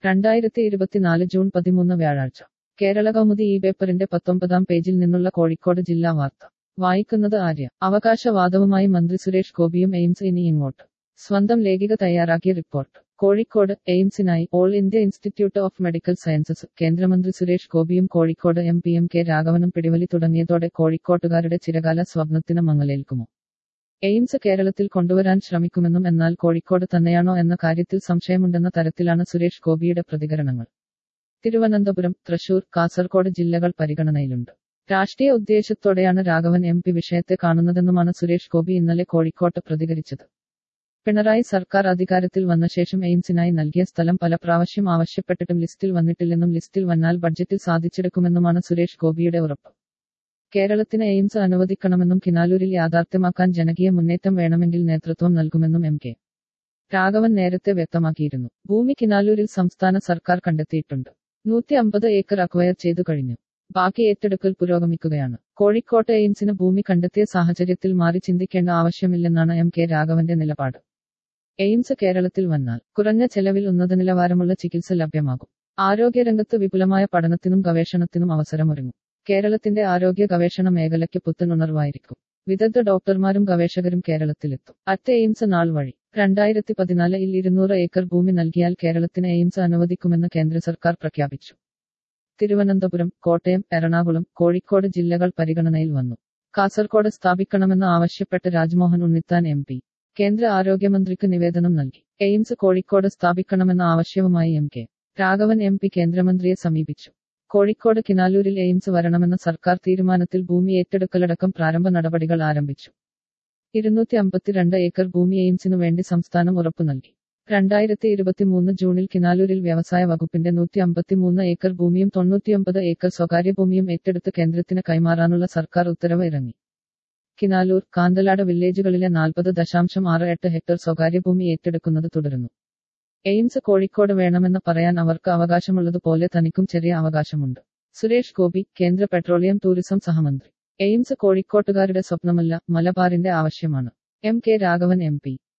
രണ്ടായിരത്തി ഇരുപത്തിനാല് ജൂൺ പതിമൂന്ന് വ്യാഴാഴ്ച കേരള കൗമുദി ഈ പേപ്പറിന്റെ പത്തൊമ്പതാം പേജിൽ നിന്നുള്ള കോഴിക്കോട് ജില്ലാ വാർത്ത വായിക്കുന്നത് ആര്യ അവകാശവാദവുമായി മന്ത്രി സുരേഷ് ഗോപിയും എയിംസ് ഇനി ഇങ്ങോട്ട് സ്വന്തം ലേഖിക തയ്യാറാക്കിയ റിപ്പോർട്ട് കോഴിക്കോട് എയിംസിനായി all India institute of medical sciences കേന്ദ്രമന്ത്രി സുരേഷ് ഗോപിയും Kozhikode M P M K രാഘവനും പിടിവലി തുടങ്ങിയതോടെ കോഴിക്കോട്ടുകാരുടെ ചിരകാല സ്വപ്നത്തിന് മങ്ങലേൽക്കുമോ എയിംസ് കേരളത്തിൽ കൊണ്ടുവരാൻ ശ്രമിക്കുമെന്നും എന്നാൽ കോഴിക്കോട് തന്നെയാണോ എന്ന കാര്യത്തിൽ സംശയമുണ്ടെന്ന തരത്തിലാണ് സുരേഷ് ഗോപിയുടെ പ്രതികരണങ്ങൾ തിരുവനന്തപുരം തൃശൂർ കാസർഗോഡ് ജില്ലകൾ പരിഗണനയിലുണ്ട് രാഷ്ട്രീയ ഉദ്ദേശത്തോടെയാണ് രാഘവൻ എം പി വിഷയത്തെ കാണുന്നതെന്നുമാണ് സുരേഷ് ഗോപി ഇന്നലെ കോഴിക്കോട്ട് പ്രതികരിച്ചത് പിണറായി സർക്കാർ അധികാരത്തിൽ വന്ന ശേഷം എയിംസിനായി നൽകിയ സ്ഥലം പല പ്രാവശ്യം ആവശ്യപ്പെട്ടിട്ടും ലിസ്റ്റിൽ വന്നിട്ടില്ലെന്നും ലിസ്റ്റിൽ വന്നാൽ ബഡ്ജറ്റിൽ സാധിച്ചെടുക്കുമെന്നുമാണ് സുരേഷ് ഗോപിയുടെ ഉറപ്പ് കേരളത്തിന് എയിംസ് അനുവദിക്കണമെന്നും കിനാലൂരിൽ യാഥാർത്ഥ്യമാക്കാൻ ജനകീയ മുന്നേറ്റം വേണമെങ്കിൽ നേതൃത്വം നൽകുമെന്നും എം കെ രാഘവൻ നേരത്തെ വ്യക്തമാക്കിയിരുന്നു ഭൂമി കിനാലൂരിൽ സംസ്ഥാന സർക്കാർ കണ്ടെത്തിയിട്ടുണ്ട് നൂറ്റി അമ്പത് ഏക്കർ അക്വയർ ചെയ്തു കഴിഞ്ഞു ബാക്കി ഏറ്റെടുക്കൽ പുരോഗമിക്കുകയാണ് കോഴിക്കോട്ട് എയിംസിന് ഭൂമി കണ്ടെത്തിയ സാഹചര്യത്തിൽ മാറി ചിന്തിക്കേണ്ട ആവശ്യമില്ലെന്നാണ് എം കെ രാഘവന്റെ നിലപാട് എയിംസ് കേരളത്തിൽ വന്നാൽ കുറഞ്ഞ ചെലവിൽ ഉന്നത നിലവാരമുള്ള ചികിത്സ ലഭ്യമാകും ആരോഗ്യരംഗത്ത് വിപുലമായ പഠനത്തിനും ഗവേഷണത്തിനും അവസരമൊരുങ്ങും കേരളത്തിന്റെ ആരോഗ്യ ഗവേഷണ മേഖലയ്ക്ക് പുത്തനുണർവായിരിക്കും വിദഗ്ധ ഡോക്ടർമാരും ഗവേഷകരും കേരളത്തിലെത്തും അറ്റ് എയിംസ് നാൾ വഴി രണ്ടായിരത്തി പതിനാലിൽ ഇരുന്നൂറ് ഏക്കർ ഭൂമി നൽകിയാൽ കേരളത്തിന് എയിംസ് അനുവദിക്കുമെന്ന് കേന്ദ്ര സർക്കാർ പ്രഖ്യാപിച്ചു തിരുവനന്തപുരം കോട്ടയം എറണാകുളം കോഴിക്കോട് ജില്ലകൾ പരിഗണനയിൽ വന്നു കാസർകോട് സ്ഥാപിക്കണമെന്ന് ആവശ്യപ്പെട്ട് രാജ്മോഹൻ ഉണ്ണിത്താൻ എം പി കേന്ദ്ര ആരോഗ്യമന്ത്രിക്ക് നിവേദനം നൽകി എയിംസ് കോഴിക്കോട് സ്ഥാപിക്കണമെന്ന ആവശ്യവുമായി M K Raghavan M P കേന്ദ്രമന്ത്രിയെ സമീപിച്ചു കോഴിക്കോട് കിനാലൂരിൽ എയിംസ് വരണമെന്ന സർക്കാർ തീരുമാനത്തിൽ ഭൂമി ഏറ്റെടുക്കലടക്കം പ്രാരംഭ നടപടികൾ ആരംഭിച്ചു ഇരുന്നൂറ്റി അമ്പത്തിരണ്ട് ഏക്കർ ഭൂമി എയിംസിനു വേണ്ടി സംസ്ഥാനം ഉറപ്പു നൽകി രണ്ടായിരത്തി ഇരുപത്തിമൂന്ന് ജൂണിൽ കിനാലൂരിൽ വ്യവസായ വകുപ്പിന്റെ നൂറ്റി അമ്പത്തിമൂന്ന് ഏക്കർ ഭൂമിയും തൊണ്ണൂറ്റിയൊമ്പത് ഏക്കർ സ്വകാര്യ ഭൂമിയും ഏറ്റെടുത്ത് കേന്ദ്രത്തിന് കൈമാറാനുള്ള സർക്കാർ ഉത്തരവ് ഇറങ്ങി കിനാലൂർ കാന്തലാട് വില്ലേജുകളിലെ നാൽപ്പത് ദശാംശം ആറ് എട്ട് ഹെക്ടർ സ്വകാര്യ ഭൂമി ഏറ്റെടുക്കുന്നത് തുടരുന്നു എയിംസ് കോഴിക്കോട് വേണമെന്ന് പറയാൻ അവർക്ക് അവകാശമുള്ളതുപോലെ തനിക്കും ചെറിയ അവകാശമുണ്ട് സുരേഷ് ഗോപി കേന്ദ്ര പെട്രോളിയം ടൂറിസം സഹമന്ത്രി എയിംസ് കോഴിക്കോട്ടുകാരുടെ സ്വപ്നമല്ല മലബാറിന്റെ ആവശ്യമാണ് M K Raghavan M P